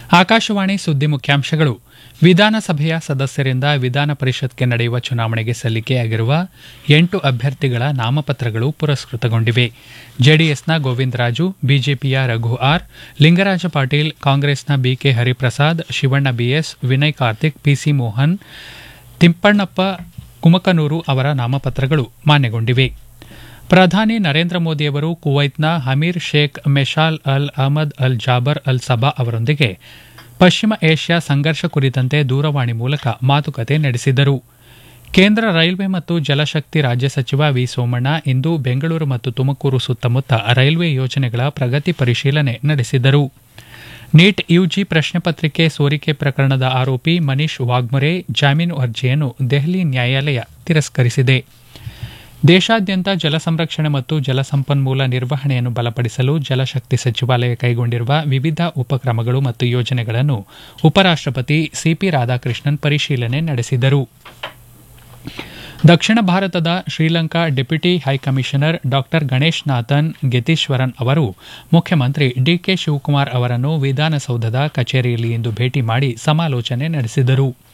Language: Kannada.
ಆಕಾಶವಾಣಿ ಸುದ್ದಿ ಮುಖ್ಯಾಂಶಗಳು ವಿಧಾನಸಭೆಯ ಸದಸ್ಯರಿಂದ ವಿಧಾನ ಪರಿಷತ್ಗೆ ನಡೆಯುವ ಚುನಾವಣೆಗೆ ಸಲ್ಲಿಕೆಯಾಗಿರುವ ಎಂಟು ಅಭ್ಯರ್ಥಿಗಳ ನಾಮಪತ್ರಗಳು ಪುರಸ್ಕೃತಗೊಂಡಿವೆ ಜೆಡಿಎಸ್ನ ಗೋವಿಂದರಾಜು ಬಿಜೆಪಿಯ ರಘು ಆರ್ ಲಿಂಗರಾಜ ಪಾಟೀಲ್ ಕಾಂಗ್ರೆಸ್ನ BK Hariprasad Shivanna BS Vinay Karthik PC Mohan Thippannappa Kumaknur ಅವರ ನಾಮಪತ್ರಗಳು ಮಾನ್ಯಗೊಂಡಿವೆ ಪ್ರಧಾನಿ ನರೇಂದ್ರ ಮೋದಿಯವರು ಕುವೈತ್ನ ಹಮೀರ್ ಶೇಖ್ ಮೆಶಾಲ್ ಅಲ್ ಅಹಮದ್ ಅಲ್ ಜಾಬರ್ ಅಲ್ ಸಬಾ ಅವರೊಂದಿಗೆ ಪಶ್ಚಿಮ ಏಷ್ಯಾ ಸಂಘರ್ಷ ಕುರಿತಂತೆ ದೂರವಾಣಿ ಮೂಲಕ ಮಾತುಕತೆ ನಡೆಸಿದರು ಕೇಂದ್ರ ರೈಲ್ವೆ ಮತ್ತು ಜಲಶಕ್ತಿ ರಾಜ್ಯ ಸಚಿವ ವಿ ಸೋಮಣ್ಣ ಇಂದು ಬೆಂಗಳೂರು ಮತ್ತು ತುಮಕೂರು ಸುತ್ತಮುತ್ತ ರೈಲ್ವೆ ಯೋಜನೆಗಳ ಪ್ರಗತಿ ಪರಿಶೀಲನೆ ನಡೆಸಿದರು ನೀಟ್ ಯುಜಿ ಪ್ರಶ್ನೆ ಪತ್ರಿಕೆ ಸೋರಿಕೆ ಪ್ರಕರಣದ ಆರೋಪಿ ಮನೀಶ್ ವಾಗ್ಮೊರೆ ಜಾಮೀನು ಅರ್ಜಿಯನ್ನು ದೆಹಲಿ ನ್ಯಾಯಾಲಯ ತಿರಸ್ಕರಿಸಿದೆ ದೇಶಾದ್ಯಂತ ಜಲ ಸಂರಕ್ಷಣೆ ಮತ್ತು ಜಲಸಂಪನ್ಮೂಲ ನಿರ್ವಹಣೆಯನ್ನು ಬಲಪಡಿಸಲು ಜಲಶಕ್ತಿ ಸಚಿವಾಲಯ ಕೈಗೊಂಡಿರುವ ವಿವಿಧ ಉಪಕ್ರಮಗಳು ಮತ್ತು ಯೋಜನೆಗಳನ್ನು ಉಪರಾಷ್ಟಪತಿ ಸಿಪಿ ರಾಧಾಕೃಷ್ಣನ್ ಪರಿಶೀಲನೆ ನಡೆಸಿದರು ದಕ್ಷಿಣ ಭಾರತದ ಶ್ರೀಲಂಕಾ ಡೆಪ್ಯೂಟಿ ಹೈಕಮಿಷನರ್ ಡಾ ಗಣೇಶ್ ನಾಥನ್ ಗೆತೀಶ್ವರನ್ ಅವರು ಮುಖ್ಯಮಂತ್ರಿ ಡಿಕೆ ಶಿವಕುಮಾರ್ ಅವರನ್ನು ವಿಧಾನಸೌಧದ ಕಚೇರಿಯಲ್ಲಿ ಇಂದು ಭೇಟಿ ಮಾಡಿ ಸಮಾಲೋಚನೆ ನಡೆಸಿದರು